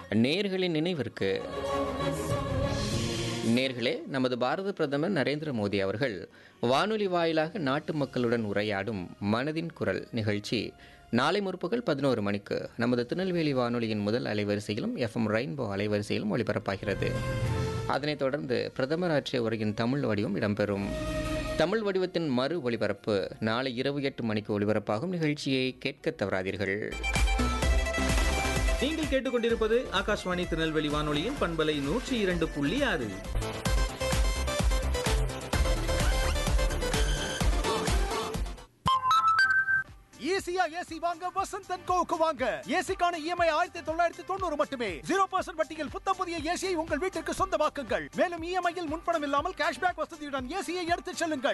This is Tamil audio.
நேர்களின் நினைவிற்கு நேர்களே நமது பாரத பிரதமர் நரேந்திர மோடி அவர்கள் வானொலி வாயிலாக நாட்டு மக்களுடன் உரையாடும் மனதின் குரல் நிகழ்ச்சி நாளை முற்பகல் பதினோரு மணிக்கு நமது திருநெல்வேலி வானொலியின் முதல் அலைவரிசையிலும் எஃப்எம் ரெயின்போ அலைவரிசையிலும் ஒளிபரப்பாகிறது அதனைத் தொடர்ந்து பிரதமர் ஆற்றிய உரையின் தமிழ் வடிவம் இடம்பெறும் தமிழ் வடிவத்தின் மறு ஒளிபரப்பு நாளை இரவு எட்டு மணிக்கு ஒளிபரப்பாகும் நிகழ்ச்சியை கேட்க தவறாதீர்கள் நீங்கள் கேட்டுக்கொண்டிருப்பது ஆகாஷ்வாணி திருநெல்வேலி வானொலியின் பண்பலை நூற்றி இரண்டு புள்ளி ஆறு ஈஸியா ஏசி வாங்க வசந்த் அண்ட் கோவுக்கு வாங்க ஏசிக்கான இஎம்ஐ ஆயிரத்தி தொள்ளாயிரத்தி தொண்ணூறு மட்டுமே ஜீரோ பர்சன்ட் வட்டியில் புத்தம் புதிய ஏசியை உங்கள் வீட்டிற்கு சொந்தமாக்குங்கள் மேலும் இஎம்ஐயில் முன்பணம் இல்லாமல் கேஷ்பேக் வசதியுடன் ஏசியை எடுத்துச் செல்லுங்கள்